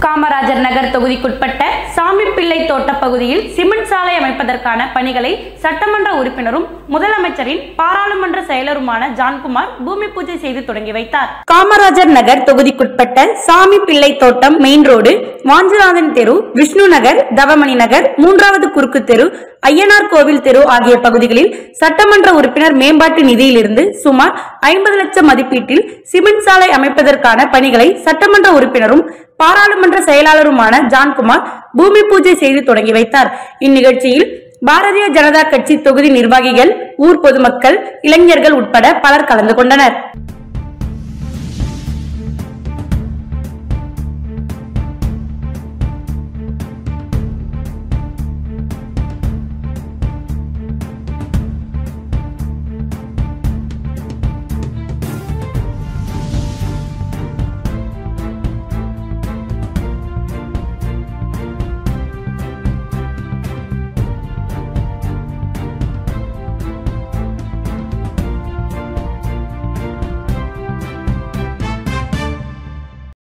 காமராஜர் நகர் தொகுதிக்குட்பட்ட சாமிப்பிள்ளை தோட்ட பகுதியில் சிமெண்ட் சாலை அமைப்பதற்கான பணிகளை சட்டமன்ற உறுப்பினரும் முதலமைச்சரின் பாராளுமன்ற செயலருமான ஜான்குமார் பூமி பூஜை செய்து தொடங்கி வைத்தார் காமராஜர் நகர் தொகுதிக்குட்பட்ட சாமி பிள்ளை தோட்டம் மெயின் ரோடு வாஞ்சிநாதன் தெரு விஷ்ணு நகர் தவமணி நகர் மூன்றாவது குறுக்கு தெரு ஐயனார் கோவில் தெரு ஆகிய பகுதிகளில் சட்டமன்ற உறுப்பினர் மேம்பாட்டு நிதியிலிருந்து சுமார் ஐம்பது லட்சம் மதிப்பீட்டில் சிமெண்ட் சாலை அமைப்பதற்கான பணிகளை சட்டமன்ற உறுப்பினரும் பாராளுமன்ற செயலாளருமான ஜான்குமார் பூமி பூஜை செய்து தொடங்கி வைத்தார் இந்நிகழ்ச்சியில் பாரதிய ஜனதா கட்சி தொகுதி நிர்வாகிகள் ஊர் பொதுமக்கள் இளைஞர்கள் உட்பட பலர் கலந்து கொண்டனர்